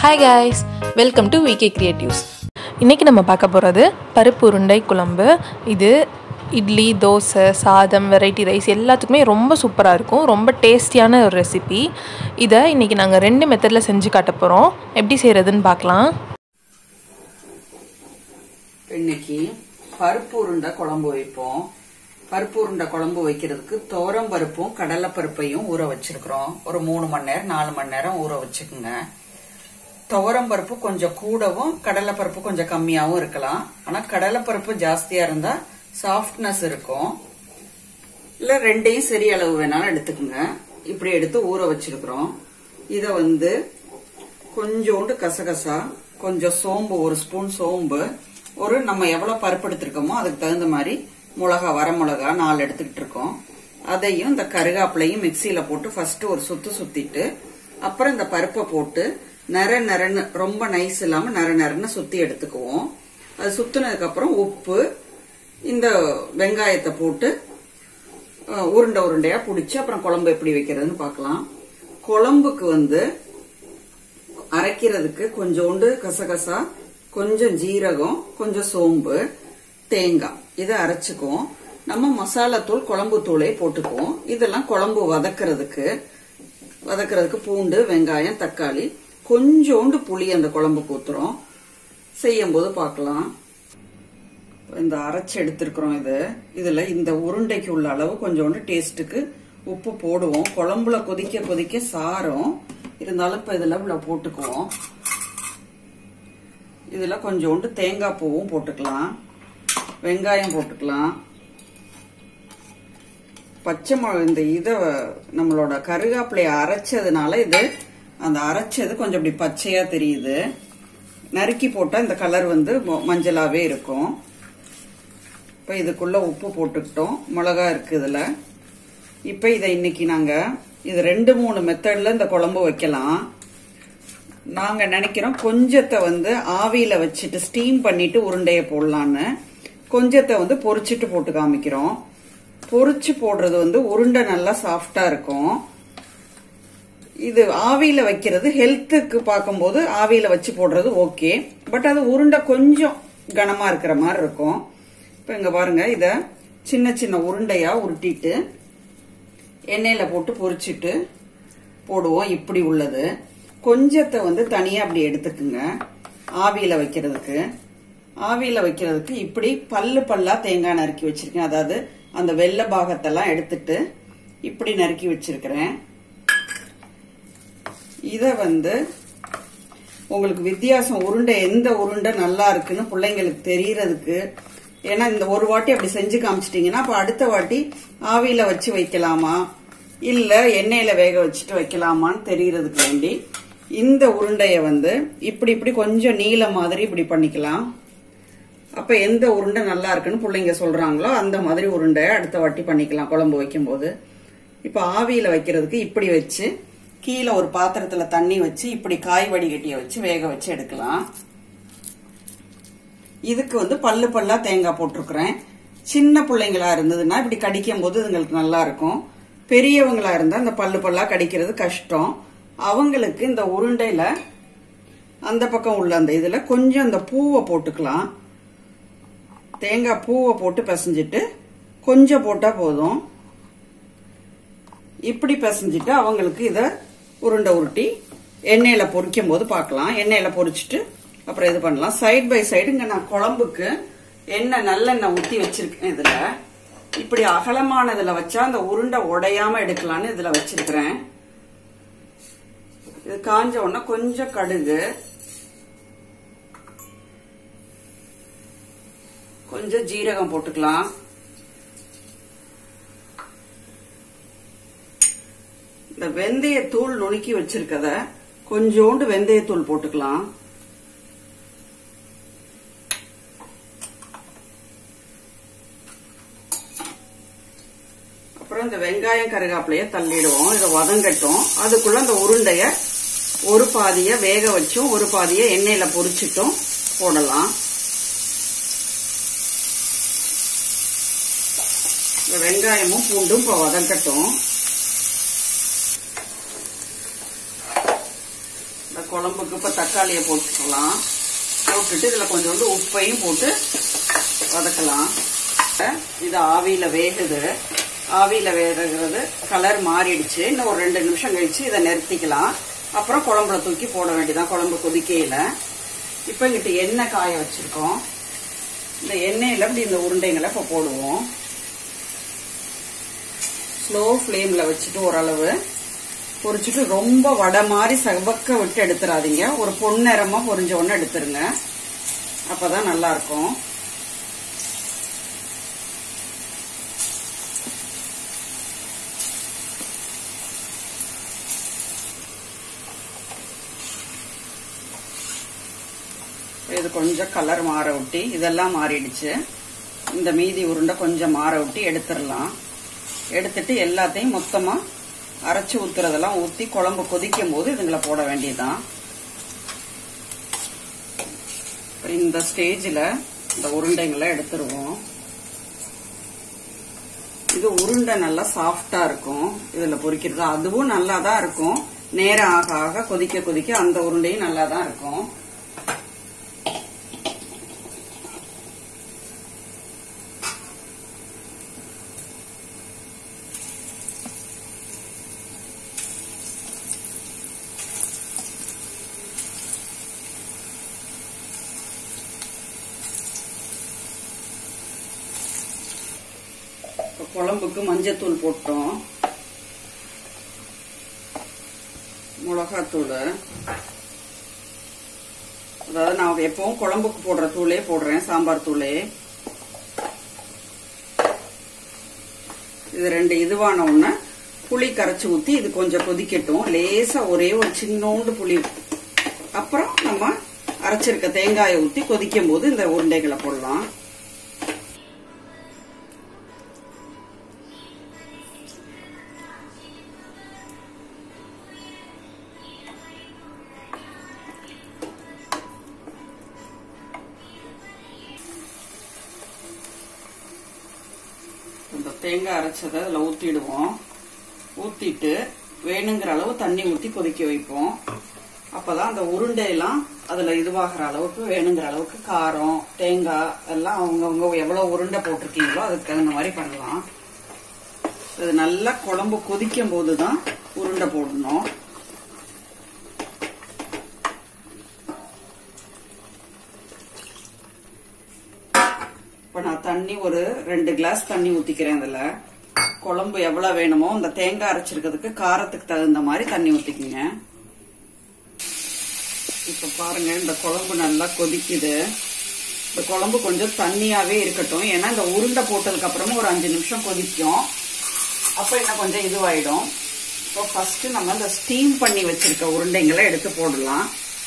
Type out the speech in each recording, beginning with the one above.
hi guys welcome to VK creatives இன்றைக்கி நம்ம பார்க்க போகிறது பருப்பு உருண்டை குழம்பு இது இட்லி தோசை சாதம் வெரைட்டி ரைஸ் எல்லாத்துக்குமே ரொம்ப சூப்பராக இருக்கும் ரொம்ப டேஸ்டியான ஒரு ரெசிபி இதை இன்றைக்கி நாங்கள் ரெண்டு மெத்தடில் செஞ்சு காட்ட போகிறோம் எப்படி செய்கிறதுன்னு பார்க்கலாம் இன்னைக்கு பருப்பு உருண்டை குழம்பு வைப்போம் பருப்பு உருண்டை குழம்பு வைக்கிறதுக்கு தோரம் பருப்பும் கடலை பருப்பையும் ஊற வச்சிருக்கிறோம் ஒரு மூணு மணி நேரம் நாலு மணி நேரம் ஊற வச்சுக்குங்க துவரம் பருப்பு கொஞ்சம் கூடவும் கடலை பருப்பு கொஞ்சம் கம்மியாவும் இருக்கலாம் ஆனா கடலை பருப்பு ஜாஸ்தியா இருந்தா சாஃப்ட்னஸ் இருக்கும் இல்ல ரெண்டையும் சரி அளவு வேணாலும் எடுத்துக்கோங்க இப்படி எடுத்து ஊற வச்சிருக்கிறோம் இத வந்து கொஞ்சோண்டு கசகசா கொஞ்சம் சோம்பு ஒரு ஸ்பூன் சோம்பு ஒரு நம்ம எவ்வளவு பருப்பு எடுத்திருக்கோமோ அதுக்கு தகுந்த மாதிரி மிளகா வர மிளகா நாலு எடுத்துக்கிட்டு இருக்கோம் அதையும் இந்த கருகாப்பிலையும் மிக்சியில போட்டு ஃபர்ஸ்ட் ஒரு சுத்து சுத்திட்டு அப்புறம் இந்த பருப்பை போட்டு நர நரன்னு ரொம்ப நைஸ் இல்லாம நர நரன்னு சுத்தி எடுத்துக்குவோம் அது சுத்தினதுக்கு அப்புறம் உப்பு இந்த வெங்காயத்தை போட்டு அஹ், உருண்டை உருண்டையா பிடிச்சி அப்புறம் குழம்பு எப்படி வைக்கிறதுன்னு பார்க்கலாம் குழம்புக்கு வந்து அரைக்கிறதுக்கு கொஞ்சோண்டு கசகசா கொஞ்சம் ஜீரகம் கொஞ்சம் சோம்பு தேங்காய் இதை அரைச்சுக்குவோம் நம்ம மசாலா தூள் குழம்பு தூளே போட்டுக்குவோம் இதெல்லாம் குழம்பு வதக்குறதுக்கு வதக்குறதுக்கு பூண்டு வெங்காயம் தக்காளி கொஞ்சோண்டு புளி அந்த குழம்புக்கு ஊத்துறோம் செய்யும் போது பார்க்கலாம் இந்த அரைச்சு எடுத்திருக்கிறோம் இது இதுல இந்த உருண்டைக்கு உள்ள அளவு கொஞ்சோண்டு டேஸ்ட்டுக்கு உப்பு போடுவோம் குழம்புல கொதிக்க கொதிக்க சாரும் இருந்தாலும் இப்ப இதுல இவ்வளவு போட்டுக்குவோம் இதுல கொஞ்சோண்டு தேங்காய் பூவும் போட்டுக்கலாம் வெங்காயம் போட்டுக்கலாம் பச்சை மிளகா இந்த இத நம்மளோட கருகாப்பிலைய அரைச்சதுனால இது அந்த அரைச்சது கொஞ்சம் இப்படி பச்சையா தெரியுது நறுக்கி போட்டா இந்த கலர் வந்து மொ- மஞ்சளாவே இருக்கும் இப்ப இதுக்குள்ள உப்பு போட்டுக்கிட்டோம் மிளகா இருக்கு இதுல இப்ப இதை இன்னைக்கு நாங்க இது ரெண்டு மூணு மெத்தட்ல இந்த குழம்பு வைக்கலாம் நாங்க நினைக்கிறோம் கொஞ்சத்தை வந்து ஆவியில வச்சுட்டு ஸ்டீம் பண்ணிட்டு உருண்டைய போடலான்னு கொஞ்சத்தை வந்து பொரிச்சிட்டு போட்டு காமிக்கிறோம் பொரிச்சு போடுறது வந்து உருண்டை நல்லா சாஃப்டா இருக்கும் இது ஆவியில வைக்கிறது ஹெல்த்துக்கு பார்க்கும்போது ஆவியில வச்சு போடுறது ஓகே பட் அது உருண்டை கொஞ்சம் கனமா இருக்கிற மாதிரி இருக்கும் இப்ப இங்க பாருங்க இத சின்ன சின்ன உருண்டையா உருட்டிட்டு எண்ணெயில போட்டு பொரிச்சிட்டு போடுவோம் இப்படி உள்ளது கொஞ்சத்தை வந்து தனியா அப்படி எடுத்துக்குங்க ஆவியில வைக்கிறதுக்கு ஆவியில வைக்கிறதுக்கு இப்படி பல்லு பல்லா தேங்காய் நறுக்கி வச்சிருக்கேன் அதாவது அந்த வெள்ளை பாகத்தெல்லாம் எடுத்துட்டு இப்படி நறுக்கி வச்சிருக்கிறேன் இத வந்து உங்களுக்கு வித்தியாசம் உருண்டை எந்த உருண்டை நல்லா இருக்குன்னு பிள்ளைங்களுக்கு தெரியறதுக்கு ஏன்னா இந்த ஒரு வாட்டி அப்படி செஞ்சு காமிச்சிட்டீங்கன்னா அப்ப அடுத்த வாட்டி ஆவியில வச்சு வைக்கலாமா இல்ல எண்ணெயில வேக வச்சுட்டு வைக்கலாமான்னு தெரியறதுக்கு வேண்டி இந்த உருண்டைய வந்து இப்படி இப்படி கொஞ்சம் நீல மாதிரி இப்படி பண்ணிக்கலாம் அப்ப எந்த உருண்டை நல்லா இருக்குன்னு பிள்ளைங்க சொல்றாங்களோ அந்த மாதிரி உருண்டை அடுத்த வாட்டி பண்ணிக்கலாம் குழம்பு வைக்கும்போது இப்ப ஆவியில வைக்கிறதுக்கு இப்படி வச்சு கீழே ஒரு பாத்திரத்துல தண்ணி வச்சு இப்படி காய் வடிகட்டிய வச்சு வேக வச்சு எடுக்கலாம் இதுக்கு வந்து பல்லு பல்லா தேங்காய் போட்டிருக்கிறேன் சின்ன பிள்ளைங்களா இருந்ததுன்னா இப்படி கடிக்கும் போது இதுங்களுக்கு நல்லா இருக்கும் பெரியவங்களா இருந்தா இந்த பல்லு பல்லா கடிக்கிறது கஷ்டம் அவங்களுக்கு இந்த உருண்டையில அந்த பக்கம் உள்ள அந்த இதுல கொஞ்சம் இந்த பூவை போட்டுக்கலாம் தேங்காய் பூவை போட்டு பிசைஞ்சிட்டு கொஞ்சம் போட்டா போதும் இப்படி பிசைஞ்சிட்டு அவங்களுக்கு இத உருண்டை உருட்டி எண்ணெயில பொரிக்கும் போது பார்க்கலாம் எண்ணெயில பொரிச்சிட்டு அப்புறம் இது பண்ணலாம் சைடு பை சைடு இங்க நான் குழம்புக்கு எண்ணெய் நல்லெண்ணெய் ஊத்தி வச்சிருக்கேன் இதுல இப்படி அகலமானதுல வச்சா அந்த உருண்டை உடையாம எடுக்கலாம்னு இதுல வச்சிருக்கிறேன் இது காஞ்ச உடனே கொஞ்சம் கடுகு கொஞ்சம் ஜீரகம் போட்டுக்கலாம் இந்த வெந்தயத்தூள் நுணுக்கி வச்சிருக்கத கொஞ்சோண்டு வெந்தயத்தூள் போட்டுக்கலாம் அப்புறம் இந்த வெங்காயம் கருகாப்பிலைய தள்ளிடுவோம் இதை வதங்கட்டும் அதுக்குள்ள அந்த உருண்டைய ஒரு பாதிய வேக வச்சும் ஒரு பாதிய எண்ணெயில பொரிச்சிட்டும் போடலாம் இந்த வெங்காயமும் பூண்டும் இப்போ வதங்கட்டும் இந்த குழம்புக்கு இப்போ தக்காளியை போட்டுக்கலாம் போட்டுட்டு இதில் கொஞ்சோண்டு உப்பையும் போட்டு வதக்கலாம் இது ஆவியில் வேகுது ஆவியில் வேகிறது கலர் மாறிடுச்சு இன்னும் ஒரு ரெண்டு நிமிஷம் கழிச்சு இதை நிறுத்திக்கலாம் அப்புறம் குழம்புல தூக்கி போட வேண்டியதான் குழம்பு கொதிக்கையில் இப்போ இங்கிட்ட எண்ணெய் காய வச்சிருக்கோம் இந்த எண்ணெயில் இப்படி இந்த உருண்டைங்களை இப்போ போடுவோம் ஸ்லோ ஃப்ளேமில் வச்சுட்டு ஓரளவு பொரிச்சுட்டு ரொம்ப வடை மாதிரி செவக்க விட்டு எடுத்துடாதீங்க ஒரு பொன்னிறமாக பொரிஞ்ச உடனே எடுத்துருங்க அப்பதான் நல்லா இருக்கும் இது கொஞ்சம் கலர் மாற விட்டி இதெல்லாம் மாறிடுச்சு இந்த மீதி உருண்டை கொஞ்சம் மாற விட்டி எடுத்துடலாம் எடுத்துட்டு எல்லாத்தையும் மொத்தமா அரைச்சி ஊத்துறதெல்லாம் ஊத்தி குழம்பு கொதிக்கும் போது இதுங்களை போட வேண்டியதுதான் இந்த ஸ்டேஜில் இந்த உருண்டைங்களை எடுத்துருவோம் இது உருண்டை நல்லா சாஃப்டா இருக்கும் இதுல பொரிக்கிறது அதுவும் நல்லா தான் இருக்கும் நேரம் ஆக ஆக கொதிக்க கொதிக்க அந்த உருண்டையும் நல்லா தான் இருக்கும் குழம்புக்கு மஞ்சத்தூள் போட்டோம் மிளகாத்தூள் அதாவது நான் எப்பவும் குழம்புக்கு போடுற தூளே போடுறேன் சாம்பார் தூளே இது ரெண்டு இதுவான உடனே புளி கரைச்சி ஊத்தி இது கொஞ்சம் கொதிக்கட்டும் லேசா ஒரே ஒரு சின்னோண்டு புளி அப்புறம் நம்ம அரைச்சிருக்க தேங்காயை ஊத்தி கொதிக்கும் போது இந்த உருண்டைகளை போடலாம் இந்த தேங்காய் அரைச்சதை அதில் ஊற்றிடுவோம் ஊற்றிட்டு வேணுங்கிற அளவு தண்ணி ஊற்றி கொதிக்க வைப்போம் அப்பதான் அந்த உருண்டையெல்லாம் அதில் இதுவாகிற அளவுக்கு வேணுங்கிற அளவுக்கு காரம் தேங்காய் எல்லாம் அவங்கவுங்க எவ்வளோ உருண்டை போட்டிருக்கீங்களோ அதுக்கு தகுந்த மாதிரி பண்ணலாம் இது நல்லா குழம்பு கொதிக்கும் போது தான் உருண்டை போடணும் இப்போ நான் தண்ணி ஒரு ரெண்டு கிளாஸ் தண்ணி ஊத்திக்கிறேன் இதுல குழம்பு எவ்வளவு வேணுமோ இந்த தேங்காய் அரைச்சிருக்கிறதுக்கு காரத்துக்கு தகுந்த மாதிரி தண்ணி ஊத்திக்குங்க இப்ப பாருங்க இந்த குழம்பு நல்லா கொதிக்குது இந்த குழம்பு கொஞ்சம் தண்ணியாவே இருக்கட்டும் ஏன்னா இந்த உருண்டை போட்டதுக்கு அப்புறமா ஒரு அஞ்சு நிமிஷம் கொதிக்கும் அப்ப இன்னும் கொஞ்சம் இதுவாயிடும் இப்போ ஃபர்ஸ்ட் நம்ம இந்த ஸ்டீம் பண்ணி வச்சிருக்க உருண்டைங்களை எடுத்து போடலாம்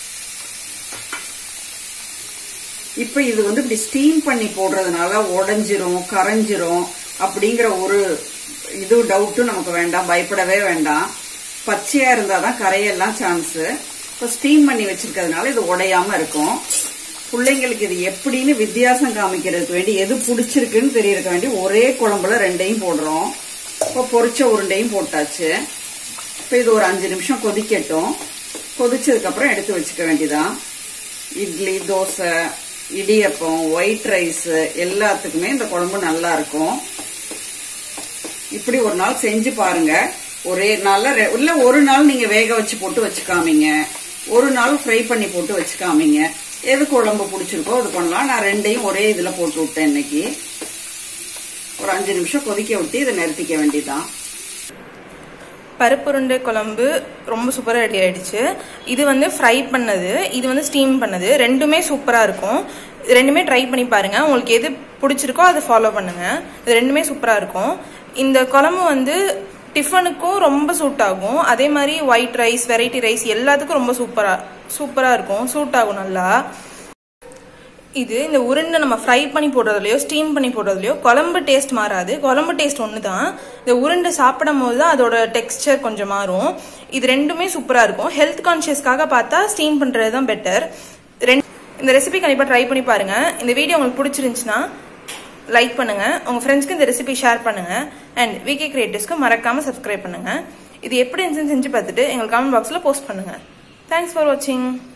இப்ப இது வந்து இப்படி ஸ்டீம் பண்ணி போடுறதுனால உடஞ்சிரும் கரைஞ்சிரும் அப்படிங்கிற ஒரு இது டவுட்டும் நமக்கு வேண்டாம் பயப்படவே வேண்டாம் பச்சையா இருந்தாதான் கரையெல்லாம் சான்ஸ் இப்ப ஸ்டீம் பண்ணி வச்சிருக்கிறதுனால இது உடையாம இருக்கும் பிள்ளைங்களுக்கு இது எப்படின்னு வித்தியாசம் காமிக்கிறதுக்கு வேண்டி எது பிடிச்சிருக்குன்னு தெரியறதுக்கு வேண்டி ஒரே குழம்புல ரெண்டையும் போடுறோம் இப்போ பொரிச்ச உருண்டையும் போட்டாச்சு இப்போ இது ஒரு அஞ்சு நிமிஷம் கொதிக்கட்டும் கொதிச்சதுக்கு அப்புறம் எடுத்து வச்சுக்க வேண்டியதான் இட்லி தோசை இடியப்பம் ஒயிட் ரைஸ் எல்லாத்துக்குமே இந்த குழம்பு நல்லா இருக்கும் இப்படி ஒரு நாள் செஞ்சு பாருங்க ஒரே நாள்ல ரெ- இல்ல ஒரு நாள் நீங்க வேக வச்சு போட்டு வச்சுக்காமீங்க ஒரு நாள் ஃப்ரை பண்ணி போட்டு வச்சுக்காமீங்க எது குழம்பு பிடிச்சிருக்கோ அது பண்ணலாம் நான் ரெண்டையும் ஒரே இதுல போட்டு விட்டேன் இன்னைக்கு ஒரு அஞ்சு நிமிஷம் கொதிக்க விட்டு இதை நிறுத்திக்க வேண்டியதுதான் பருப்புருண்டை குழம்பு ரொம்ப சூப்பராக ரெடி ஆயிடுச்சு இது வந்து ஃப்ரை பண்ணது இது வந்து ஸ்டீம் பண்ணது ரெண்டுமே சூப்பராக இருக்கும் இது ரெண்டுமே ட்ரை பண்ணி பாருங்க உங்களுக்கு எது பிடிச்சிருக்கோ அதை ஃபாலோ பண்ணுங்க இது ரெண்டுமே சூப்பராக இருக்கும் இந்த குழம்பு வந்து டிஃபனுக்கும் ரொம்ப சூட் ஆகும் அதே மாதிரி ஒயிட் ரைஸ் வெரைட்டி ரைஸ் எல்லாத்துக்கும் ரொம்ப சூப்பராக சூப்பராக இருக்கும் சூட் ஆகும் நல்லா இது இந்த உருண்டை நம்ம ஃப்ரை பண்ணி போடுறதுலையோ ஸ்டீம் பண்ணி போடுறதுலையோ குழம்பு டேஸ்ட் மாறாது குழம்பு டேஸ்ட் ஒன்று தான் இந்த உருண்டை சாப்பிடும் போது தான் அதோட டெக்ஸ்சர் கொஞ்சம் மாறும் இது ரெண்டுமே சூப்பராக இருக்கும் ஹெல்த் கான்ஷியஸ்க்காக பார்த்தா ஸ்டீம் பண்ணுறது தான் பெட்டர் ரெண்டு இந்த ரெசிபி கண்டிப்பாக ட்ரை பண்ணி பாருங்க இந்த வீடியோ உங்களுக்கு பிடிச்சிருந்துச்சுன்னா லைக் பண்ணுங்க உங்க ஃப்ரெண்ட்ஸ்க்கு இந்த ரெசிபி ஷேர் பண்ணுங்க அண்ட் விகே கிரியேட்டிவ்ஸ்க்கு மறக்காம சப்ஸ்கிரைப் பண்ணுங்க இது எப்படி இருந்துச்சுன்னு செஞ்சு பார்த்துட்டு எங்களுக்கு கமெண்ட் பாக்ஸில் போஸ்ட் பண்ணுங்க தேங்க்ஸ் ஃபார் வாட்சிங்